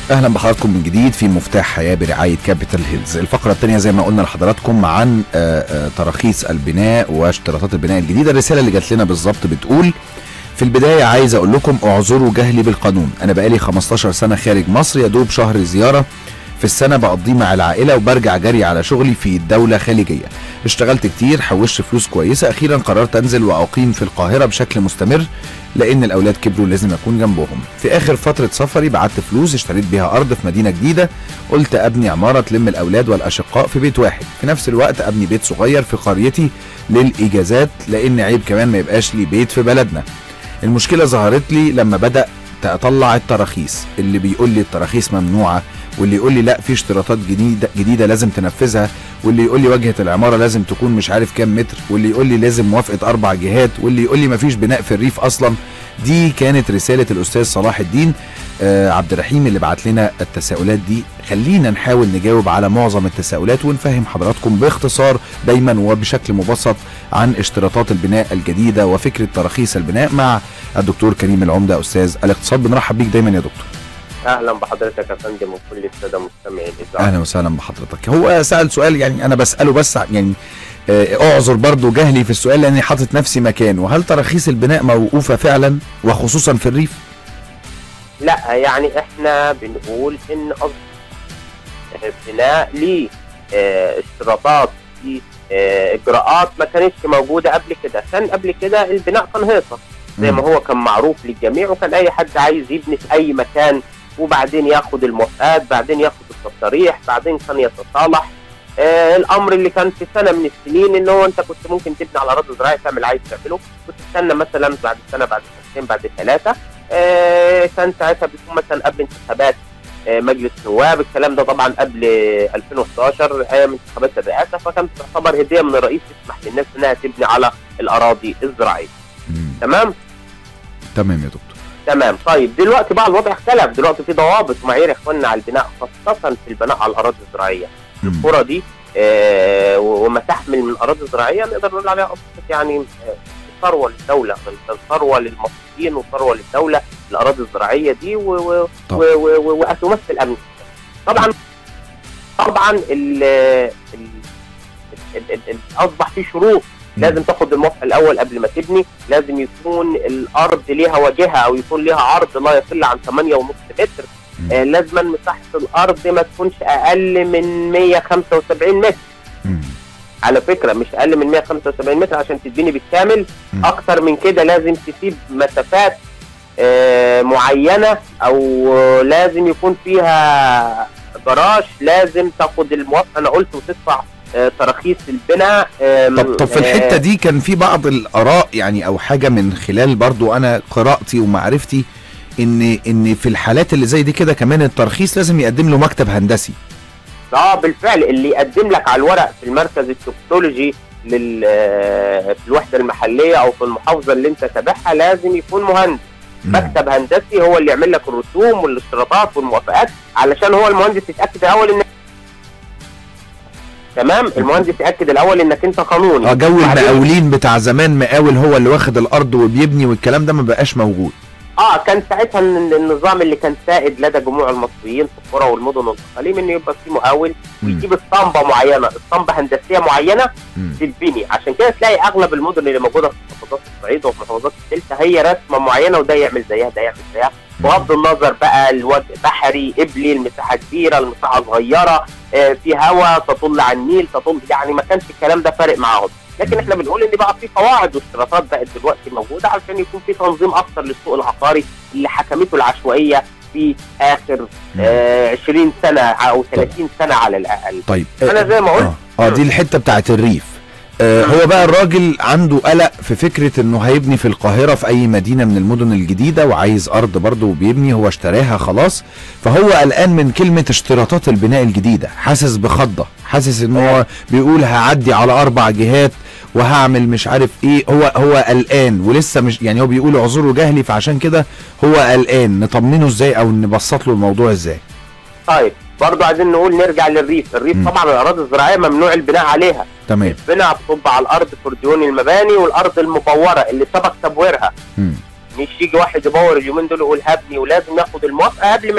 اهلا بحضراتكم من جديد في مفتاح حياه برعايه كابيتال هيلز الفقره الثانيه زي ما قلنا لحضراتكم عن آه، آه، تراخيص البناء واشتراطات البناء الجديده الرساله اللي جات لنا بالظبط بتقول في البداية عايز أقول لكم اعذروا جهلي بالقانون أنا بقالي 15 سنة خارج مصر يا دوب شهر زيارة في السنة بقضيه مع العائلة وبرجع جري على شغلي في دولة خليجية اشتغلت كتير حوشت فلوس كويسة أخيرا قررت أنزل وأقيم في القاهرة بشكل مستمر لأن الأولاد كبروا لازم أكون جنبهم في آخر فترة سفري بعت فلوس اشتريت بيها أرض في مدينة جديدة قلت أبني عمارة تلم الأولاد والأشقاء في بيت واحد في نفس الوقت أبني بيت صغير في قريتي للإجازات لأن عيب كمان ما يبقاش لي بيت في بلدنا المشكلة ظهرت لي لما بدأ اطلع التراخيص اللي بيقول لي التراخيص ممنوعه واللي يقول لي لا في اشتراطات جديده جديده لازم تنفذها واللي يقول لي واجهه العماره لازم تكون مش عارف كام متر واللي يقول لي لازم موافقه اربع جهات واللي يقول لي مفيش بناء في الريف اصلا دي كانت رساله الاستاذ صلاح الدين آه عبد الرحيم اللي بعت لنا التساؤلات دي خلينا نحاول نجاوب على معظم التساؤلات ونفهم حضراتكم باختصار دايما وبشكل مبسط عن اشتراطات البناء الجديده وفكره تراخيص البناء مع الدكتور كريم العمده استاذ الاقتصاد بنرحب بيك دايما يا دكتور اهلا بحضرتك يا فندم وكل الساده مستمعين اهلا وسهلا بحضرتك هو سال سؤال يعني انا بساله بس يعني آه، اعذر برضو جهلي في السؤال لاني حاطط نفسي مكانه هل تراخيص البناء موقوفه فعلا وخصوصا في الريف لا يعني احنا بنقول ان البناء ليه اه اشتراطات ليه اه اجراءات ما كانتش موجوده قبل كده كان قبل كده البناء كان هيصه زي ما هو كان معروف للجميع وكان اي حد عايز يبني في اي مكان وبعدين ياخد الموافقات بعدين ياخد التصاريح بعدين كان يتصالح آه الامر اللي كان في سنه من السنين ان هو انت كنت ممكن تبني على اراضي زراعيه تعمل عايز تعمله وتستنى مثلا بعد سنه بعد سنتين بعد ثلاثه آه كان ساعتها بيكون مثلا قبل انتخابات آه مجلس نواب الكلام ده طبعا قبل 2011 ايام انتخابات الرئاسه فكانت تعتبر هديه من الرئيس تسمح للناس انها تبني على الاراضي الزراعيه تمام تمام يا دكتور تمام طيب دلوقتي بقى الوضع اختلف دلوقتي في ضوابط ومعايير يا اخواننا على البناء خاصه في البناء على الاراضي الزراعيه القرى دي آه وما تحمل من اراضي زراعيه نقدر نقول عليها اصبحت يعني آه ثروه للدوله ثروه للمصريين وثروه للدوله الاراضي الزراعيه دي وتمثل امن طبعا طبعا ال اصبح في شروط لازم تاخد الموافقه الاول قبل ما تبني لازم يكون الارض ليها واجهه او يكون ليها عرض لا يقل عن 8.5 متر آه لازما مساحه الارض ما تكونش اقل من 175 متر مم. على فكره مش اقل من 175 متر عشان تتبني بالكامل مم. اكتر من كده لازم تسيب مسافات آه معينه او لازم يكون فيها جراج لازم تاخد الموافقه انا قلت وتدفع آه، تراخيص البناء آم، طب طب في الحته دي كان في بعض الاراء يعني او حاجه من خلال برضو انا قراءتي ومعرفتي ان ان في الحالات اللي زي دي كده كمان الترخيص لازم يقدم له مكتب هندسي اه بالفعل اللي يقدم لك على الورق في المركز التكنولوجي لل آه، في الوحده المحليه او في المحافظه اللي انت تابعها لازم يكون مهندس مكتب هندسي هو اللي يعمل لك الرسوم والاشتراطات والموافقات علشان هو المهندس يتاكد الاول ان تمام المهندس يتاكد الاول انك انت قانوني اه جو وبعدين- المقاولين بتاع زمان مقاول هو اللي واخد الارض وبيبني والكلام ده ما بقاش موجود اه كان ساعتها ال- النظام اللي كان سائد لدى جموع المصريين في القرى والمدن والاقاليم انه يبقى في مقاول مم. ويجيب اسطمبه معينه اسطمبه هندسيه معينه مم. تتبني عشان كده تلاقي اغلب المدن اللي موجوده في محافظات الصعيد وفي محافظات الدلتا هي رسمه معينه وده يعمل زيها ده يعمل زيها بغض النظر بقى الوجه بحري قبلي المساحه كبيره المساحه صغيره آه في هواء تطل على النيل تطل يعني ما كانش الكلام ده فارق معاهم لكن احنا بنقول ان بقى في قواعد واشتراطات بقت دلوقتي موجوده عشان يكون في تنظيم اكثر للسوق العقاري اللي حكمته العشوائيه في اخر آه 20 سنه او 30 سنه على الاقل طيب انا زي ما قلت اه, آه دي الحته بتاعت الريف آه هو بقى الراجل عنده قلق في فكره انه هيبني في القاهره في اي مدينه من المدن الجديده وعايز ارض برضه وبيبني هو اشتراها خلاص فهو قلقان من كلمه اشتراطات البناء الجديده حاسس بخضه حاسس ان هو بيقول هعدي على اربع جهات وهعمل مش عارف ايه هو هو قلقان ولسه مش يعني هو بيقول اعذره جهلي فعشان كده هو قلقان نطمنه ازاي او نبسط له الموضوع ازاي طيب برضه عايزين نقول نرجع للريف الريف مم. طبعا الاراضي الزراعيه ممنوع البناء عليها تمام البناء بتصب على الارض كرديون المباني والارض المبوره اللي سبق تبويرها مم. مش يجي واحد يبور اليومين دول يقول هبني ولازم ياخد الموافقه قبل ما يبني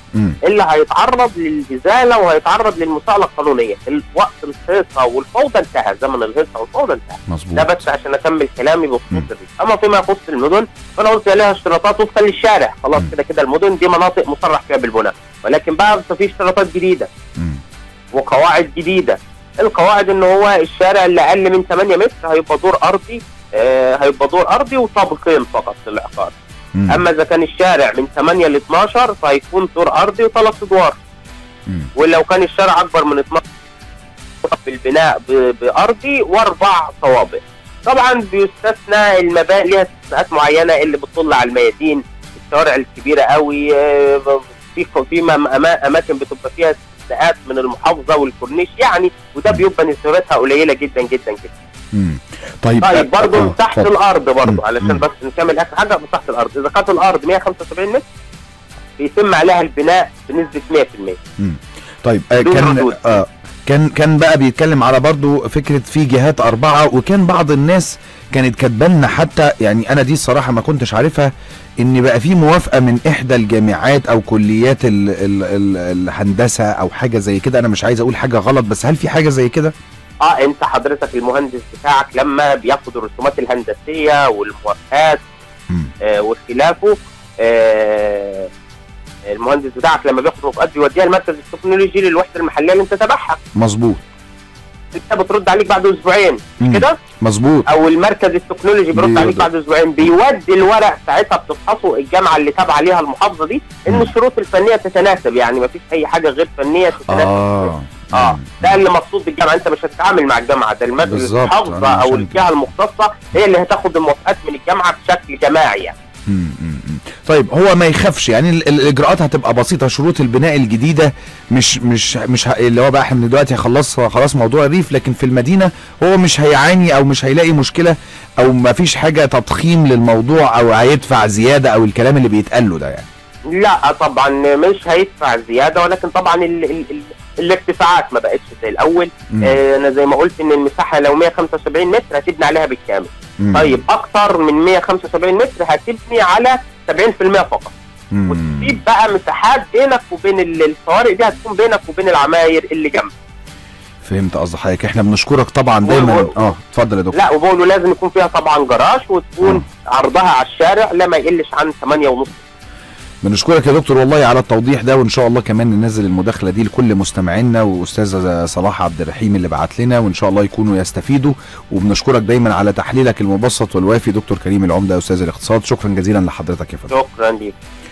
مم. اللي هيتعرض للازاله وهيتعرض للمساءله القانونيه الوقت الهيصه والفوضى انتهى زمن الهيصه والفوضى انتهى ده مظبوط بس عشان اكمل كلامي مم. بخصوص الريف اما فيما يخص المدن فانا قلت لها اشتراطات وفقا للشارع خلاص مم. كده كده المدن دي مناطق مصرح فيها بالبناء ولكن بقى في اشتراطات جديده مم. وقواعد جديده القواعد ان هو الشارع اللي اقل من 8 متر هيبقى دور ارضي آه هيبقى دور ارضي وطابقين فقط للعقار مم. اما اذا كان الشارع من 8 ل 12 فهيكون دور ارضي وثلاث ادوار مم. ولو كان الشارع اكبر من 12 بالبناء ب- بارضي واربع طوابق طبعا بيستثنى المباني ليها استثناءات معينه اللي بتطل على الميادين الشوارع الكبيره قوي آه، في في م- أما- اماكن بتبقى فيها استثناءات من المحافظه والكورنيش يعني وده بيبقى نسبتها قليله جدا جدا جدا مم. طيب طيب برضه آه، تحت اتفضل. الارض مم. برضه علشان مم. بس نكمل اخر حاجه تحت الارض اذا كانت الارض 175 متر بيتم عليها البناء بنسبه 100% طيب آه بدون كان ردود. آه كان كان بقى بيتكلم على برضو فكره في جهات اربعه وكان بعض الناس كانت كاتبالنا حتى يعني انا دي الصراحه ما كنتش عارفها ان بقى في موافقه من احدى الجامعات او كليات ال ال ال الهندسه او حاجه زي كده انا مش عايز اقول حاجه غلط بس هل في حاجه زي كده؟ اه انت حضرتك المهندس بتاعك لما بياخد الرسومات الهندسيه والموافقات مم. آه وخلافه آه المهندس بتاعك لما بياخد موافقات بيوديها المركز التكنولوجي للوحده المحليه اللي انت تبعها مظبوط انت بترد عليك بعد اسبوعين مم. كده مظبوط او المركز التكنولوجي بيرد بيرد. عليك بعد اسبوعين بيودي الورق ساعتها بتفحصه الجامعه اللي تابعه ليها المحافظه دي ان مم. الشروط الفنيه تتناسب يعني ما فيش اي حاجه غير فنيه تتناسب اه اه مم. ده اللي مقصود بالجامعه انت مش هتتعامل مع الجامعه ده المركز بالظبط، المحافظه أنا او عشان الجهه المختصه هي اللي هتاخد الموافقات من الجامعه بشكل جماعي يعني مم، مم، مم. طيب هو ما يخافش يعني ال- ال- الاجراءات هتبقى بسيطه شروط البناء الجديده مش مش مش ه- اللي هو بقى احنا دلوقتي خلص خلاص موضوع الريف لكن في المدينه هو مش هيعاني او مش هيلاقي مشكله او ما فيش حاجه تضخيم للموضوع او هيدفع زياده او الكلام اللي بيتقال له ده يعني لا طبعا مش هيدفع زياده ولكن طبعا ال ال ال الارتفاعات ما بقتش زي الاول مم. آه انا زي ما قلت ان المساحه لو 175 متر هتبني عليها بالكامل مم. طيب اكتر من 175 متر هتبني على 70% فقط مم. وتسيب بقى مساحات بينك وبين ال- الطوارئ دي هتكون بينك وبين العماير اللي جنبك فهمت قصد حضرتك احنا بنشكرك طبعا دايما و- و- اه اتفضل يا دكتور لا وبقولوا لازم يكون فيها طبعا جراج وتكون آه. عرضها على الشارع لا ما يقلش عن 8 ونص بنشكرك يا دكتور والله على التوضيح ده وان شاء الله كمان ننزل المداخله دي لكل مستمعينا واستاذ صلاح عبد الرحيم اللي بعت لنا وان شاء الله يكونوا يستفيدوا وبنشكرك دايما على تحليلك المبسط والوافي دكتور كريم العمده استاذ الاقتصاد شكرا جزيلا لحضرتك يا فندم شكرا ليك